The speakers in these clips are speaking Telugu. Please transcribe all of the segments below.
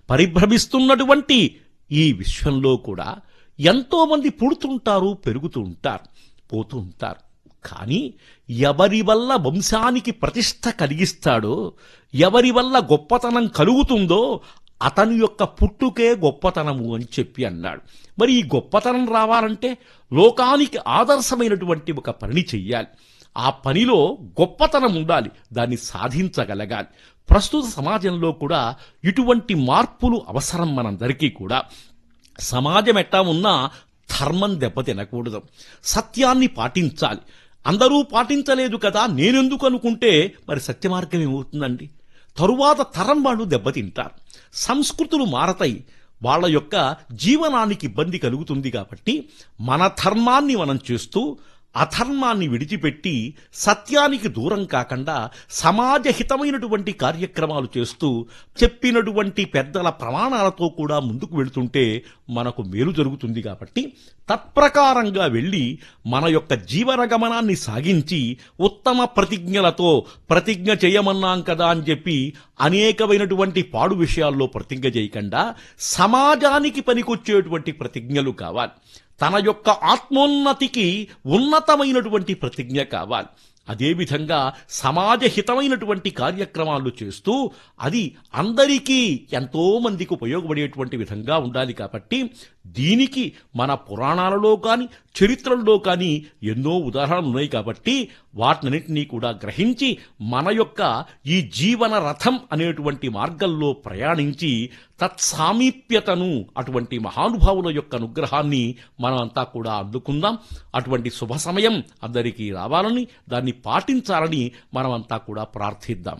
పరిభ్రమిస్తున్నటువంటి ఈ విశ్వంలో కూడా ఎంతోమంది పుడుతుంటారు పెరుగుతూ ఉంటారు పోతూ ఉంటారు కానీ ఎవరి వల్ల వంశానికి ప్రతిష్ట కలిగిస్తాడో ఎవరి వల్ల గొప్పతనం కలుగుతుందో అతని యొక్క పుట్టుకే గొప్పతనము అని చెప్పి అన్నాడు మరి ఈ గొప్పతనం రావాలంటే లోకానికి ఆదర్శమైనటువంటి ఒక పని చెయ్యాలి ఆ పనిలో గొప్పతనం ఉండాలి దాన్ని సాధించగలగాలి ప్రస్తుత సమాజంలో కూడా ఇటువంటి మార్పులు అవసరం మనందరికీ కూడా సమాజం ఎట్టా ఉన్నా ధర్మం దెబ్బతినకూడదు సత్యాన్ని పాటించాలి అందరూ పాటించలేదు కదా నేనెందుకు అనుకుంటే మరి సత్య మార్గం ఏమవుతుందండి తరువాత తరం వాళ్ళు దెబ్బతింటారు సంస్కృతులు మారతాయి వాళ్ళ యొక్క జీవనానికి ఇబ్బంది కలుగుతుంది కాబట్టి మన ధర్మాన్ని మనం చేస్తూ అధర్మాన్ని విడిచిపెట్టి సత్యానికి దూరం కాకుండా సమాజహితమైనటువంటి కార్యక్రమాలు చేస్తూ చెప్పినటువంటి పెద్దల ప్రమాణాలతో కూడా ముందుకు వెళుతుంటే మనకు మేలు జరుగుతుంది కాబట్టి తత్ప్రకారంగా వెళ్ళి మన యొక్క జీవన గమనాన్ని సాగించి ఉత్తమ ప్రతిజ్ఞలతో ప్రతిజ్ఞ చేయమన్నాం కదా అని చెప్పి అనేకమైనటువంటి పాడు విషయాల్లో ప్రతిజ్ఞ చేయకుండా సమాజానికి పనికొచ్చేటువంటి ప్రతిజ్ఞలు కావాలి తన యొక్క ఆత్మోన్నతికి ఉన్నతమైనటువంటి ప్రతిజ్ఞ కావాలి అదేవిధంగా సమాజహితమైనటువంటి కార్యక్రమాలు చేస్తూ అది అందరికీ ఎంతో మందికి ఉపయోగపడేటువంటి విధంగా ఉండాలి కాబట్టి దీనికి మన పురాణాలలో కానీ చరిత్రల్లో కానీ ఎన్నో ఉదాహరణలు ఉన్నాయి కాబట్టి వాటినన్నింటినీ కూడా గ్రహించి మన యొక్క ఈ జీవన రథం అనేటువంటి మార్గంలో ప్రయాణించి తత్సామీప్యతను అటువంటి మహానుభావుల యొక్క అనుగ్రహాన్ని మనమంతా కూడా అందుకుందాం అటువంటి శుభ సమయం అందరికీ రావాలని దాన్ని పాటించాలని మనమంతా కూడా ప్రార్థిద్దాం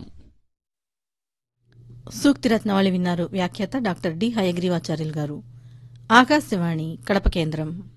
సూక్తి రత్నావళి విన్నారు వ్యాఖ్యాత డాక్టర్ డి హయగ్రీవాచార్యులు గారు ఆకాశవాణి కడప కేంద్రం